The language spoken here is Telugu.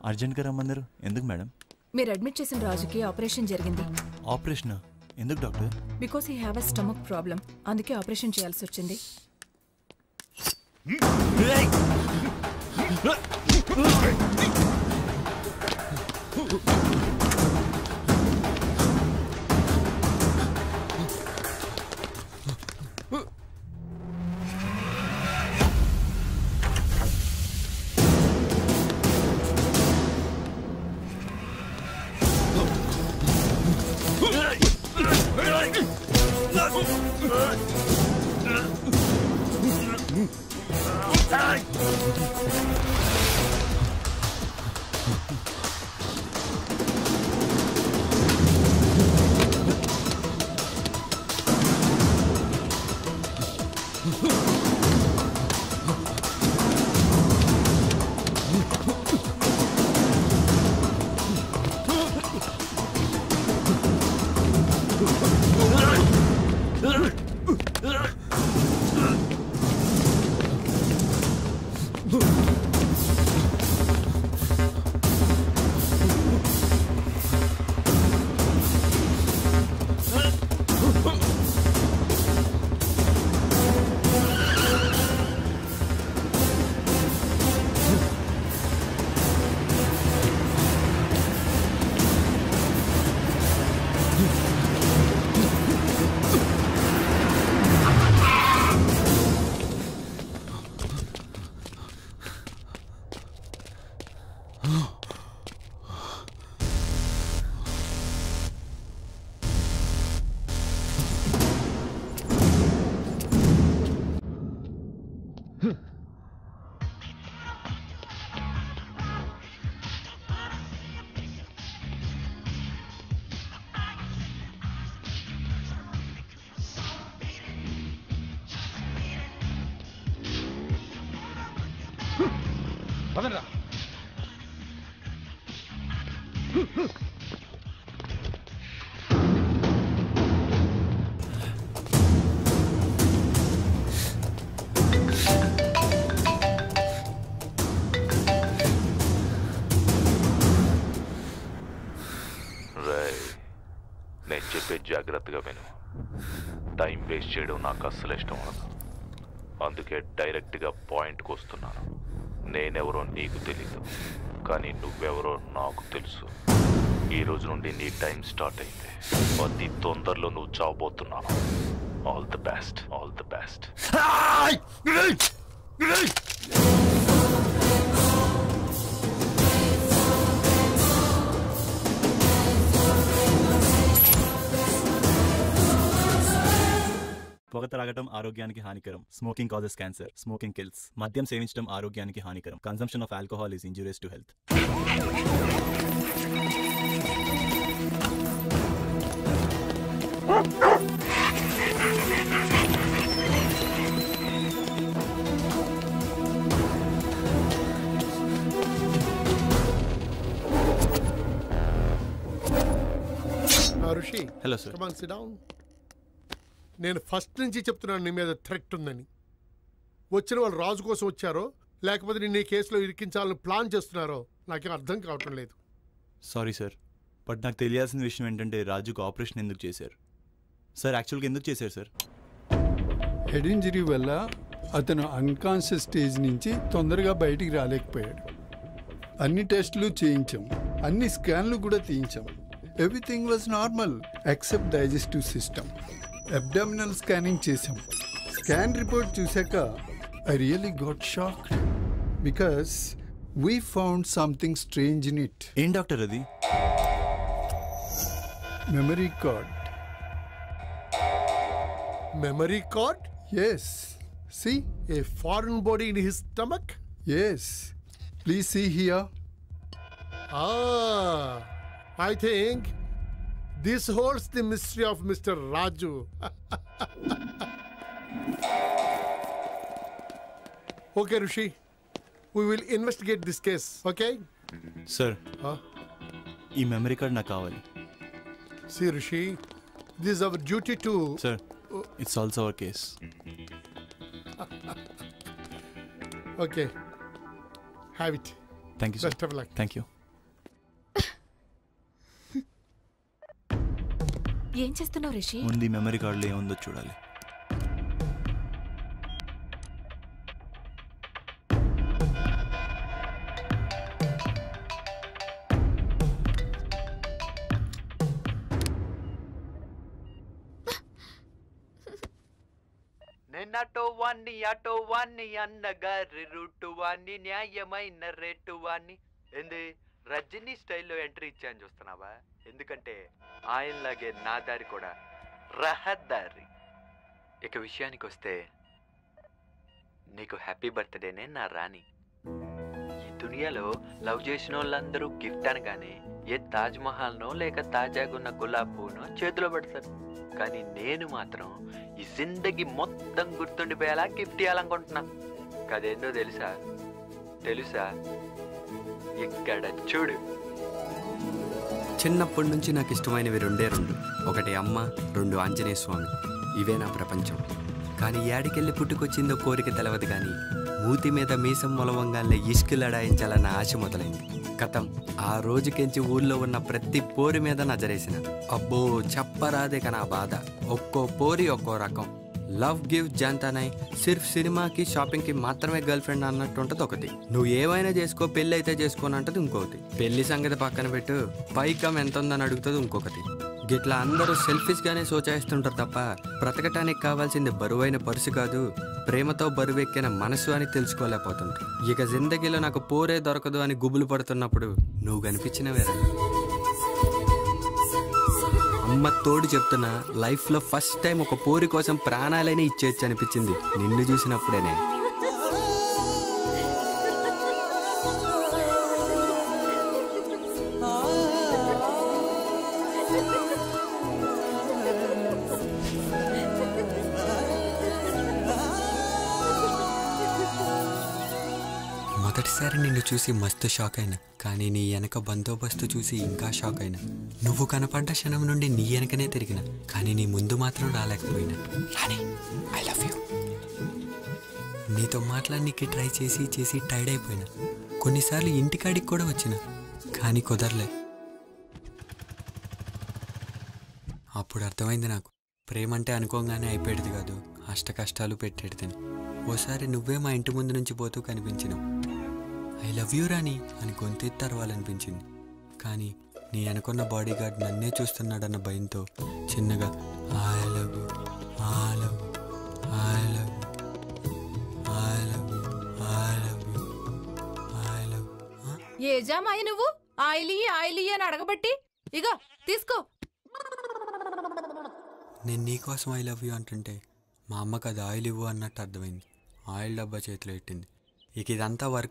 అర్జెంట్గా రమ్మన్నారు ఎందుకు మేడం మీరు అడ్మిట్ చేసిన రాజుకి ఆపరేషన్ జరిగింది ఆపరేషనా ఎందుకు doctor because he have a stomach problem అందుకే ఆపరేషన్ చేయాల్సి వచ్చింది పదండ్రా రై నేను చెప్పే జాగ్రత్తగా విను టైం వేస్ట్ చేయడం నాకు అస్సలు ఇష్టం ఉండదు అందుకే డైరెక్ట్గా పాయింట్కి వస్తున్నాను నేనెవరో నీకు తెలీదు కానీ నువ్వెవరో నాకు తెలుసు ఈ రోజు నుండి నీ టైం స్టార్ట్ అయింది అతి తొందరలో నువ్వు చావబోతున్నావు all the best all the best పొగ త్రాగటం ఆరోగ్యానికి హానికరం smoking causes cancer smoking kills మద్యం సేవించడం ఆరోగ్యానికి హానికరం consumption of alcohol is injurious to health Rishi hello sir come on sit down నేను ఫస్ట్ నుంచి చెప్తున్నాను నీ మీద థ్రెట్ ఉందని వచ్చిన వాళ్ళు రాజు కోసం వచ్చారో లేకపోతే నిన్ను ఈ కేసులో ఇరికించాలని ప్లాన్ చేస్తున్నారో నాకేం అర్థం కావటం లేదు సారీ సార్ బట్ నాకు తెలియాల్సిన విషయం ఏంటంటే రాజుకు ఆపరేషన్ ఎందుకు చేశారు సార్ యాక్చువల్గా ఎందుకు చేశారు సార్ హెడ్ ఇంజరీ వల్ల అతను అన్కాన్షియస్ స్టేజ్ నుంచి తొందరగా బయటికి రాలేకపోయాడు అన్ని టెస్టులు చేయించాం అన్ని స్కాన్లు కూడా తీయించాం everything was normal except digestive system abdominal scanning చేసాం స్కాన్ రిపోర్ట్ చూశాక I really got shock because we found something strange in it ఏం డాక్టర్ అది memory card memory card yes see a foreign body in his stomach yes please see here Ah, I think this holds the mystery of Mr. Raju. okay, Rishi. We will investigate this case, okay? Sir Huh? ఈ మెమరీ కార్డ్ నాకు కావాలి See, Rishi, this is our duty to. Sir it's also our case Okay. Have it. Thank you sir best of luck thank you ఏం చేస్తున్నావు రిషి ముందు ఈ మెమరీ కార్డులో ఏముందో చూడాలి నేనటో వాణ్ణి అటో వాణ్ణి అన్నగారి రూటు వాణ్ణి న్యాయమైన రేటు వాణ్ణి ఏంది రజనీ స్టైల్లో ఎంట్రీ ఇచ్చాను చూస్తున్నావా ఎందుకంటే ఆయనలాగే నా దారి కూడా రహదారి ఇక విషయానికి వస్తే నీకు హ్యాపీ బర్త్డేనే నా రాణి ఈ దునియాలో లవ్ చేసిన వాళ్ళందరూ గిఫ్ట్ అనగానే ఏ తాజ్ మహల్నో లేక తాజాగా ఉన్న గులాబ్ పువ్వునో చేతిలో పెడతారు కానీ నేను మాత్రం ఈ జిందగీ మొత్తం గుర్తుండిపోయేలా గిఫ్ట్ ఇవ్వాలనుకుంటున్నా కదేందో తెలుసా తెలుసా ఇక్కడ చూడు చిన్నప్పటి నుంచి నాకు ఇష్టమైనవి రెండే రెండు ఒకటి అమ్మ రెండు ఆంజనేయ స్వామి ఇవే నా ప్రపంచం కానీ ఏడికెళ్ళి పుట్టుకొచ్చిందో కోరిక తెలవదు కానీ మూతి మీద మీసం మొలవంగానే ఇష్కు లడాయించాలన్న ఆశ మొదలైంది కథం ఆ రోజుకెంచి ఊళ్ళో ఉన్న ప్రతి పోరి మీద నజరేసిన అబ్బో చెప్పరాదే కనా బాధ ఒక్కో పోరి ఒక్కో రకం లవ్ గివ్ జాంతానై సిర్ఫ్ సినిమాకి షాపింగ్కి మాత్రమే గర్ల్ ఫ్రెండ్ అన్నట్టు ఉంటుంది ఒకటి నువ్వు ఏమైనా చేసుకో పెళ్ళి అయితే చేసుకోని అంటది ఇంకొకటి పెళ్లి సంగతి పక్కన పెట్టు పైకం ఎంత ఉందని అడుగుతుంది ఇంకొకటి గిట్లా అందరూ సెల్ఫిష్ గానే సోచాయిస్తుంటారు తప్ప బ్రతకటానికి కావాల్సింది బరువైన పరుసు కాదు ప్రేమతో బరువెక్కిన మనసు అని తెలుసుకోలేకపోతుంటారు ఇక జిందగీలో నాకు పోరే దొరకదు అని గుబులు పడుతున్నప్పుడు నువ్వు కనిపించిన వేరే అమ్మ తోడు చెప్తున్నా లైఫ్లో ఫస్ట్ టైం ఒక పోరి కోసం ప్రాణాలైనా ఇచ్చేయచ్చు అనిపించింది నిన్ను చూసినప్పుడేనే మొదటిసారి నిన్ను చూసి మస్తు షాక్ అయినా కానీ నీ వెనక బందోబస్తు చూసి ఇంకా షాక్ అయినా నువ్వు కనపడ్డ క్షణం నుండి నీ వెనకనే తిరిగిన కానీ నీ ముందు మాత్రం రాలేకపోయినా రాణి ఐ లవ్ యూ నీతో మాట్లాడడానికి ట్రై చేసి చేసి టైర్డ్ అయిపోయినా కొన్నిసార్లు ఇంటికాడికి కూడా వచ్చిన కానీ కుదరలే అప్పుడు అర్థమైంది నాకు ప్రేమ అంటే అనుకోగానే అయిపోయేది కాదు అష్ట కష్టాలు పెట్టేటిదని ఓసారి నువ్వే మా ఇంటి ముందు నుంచి పోతూ కనిపించినావు ఐ లవ్ యూ రాని అని గొంతెత్తి తరవాలనిపించింది కానీ నీ అనుకున్న బాడీ గార్డ్ నన్నే చూస్తున్నాడన్న భయంతో చిన్నగా I love you I love I love I love I love I love ఏ జామాయి నువ్వు ఆయిలీ ఆయిలీ అని అడగబట్టి ఇగో తీసుకో నేను నీకోసం ఐ లవ్ యూ అంటుంటే మా అమ్మకి అది ఆయిల్ ఇవ్వు అన్నట్టు అర్థమైంది ఆయిల్ డబ్బా చేతిలో పెట్టింది ఇక ఇదంతా వర్క్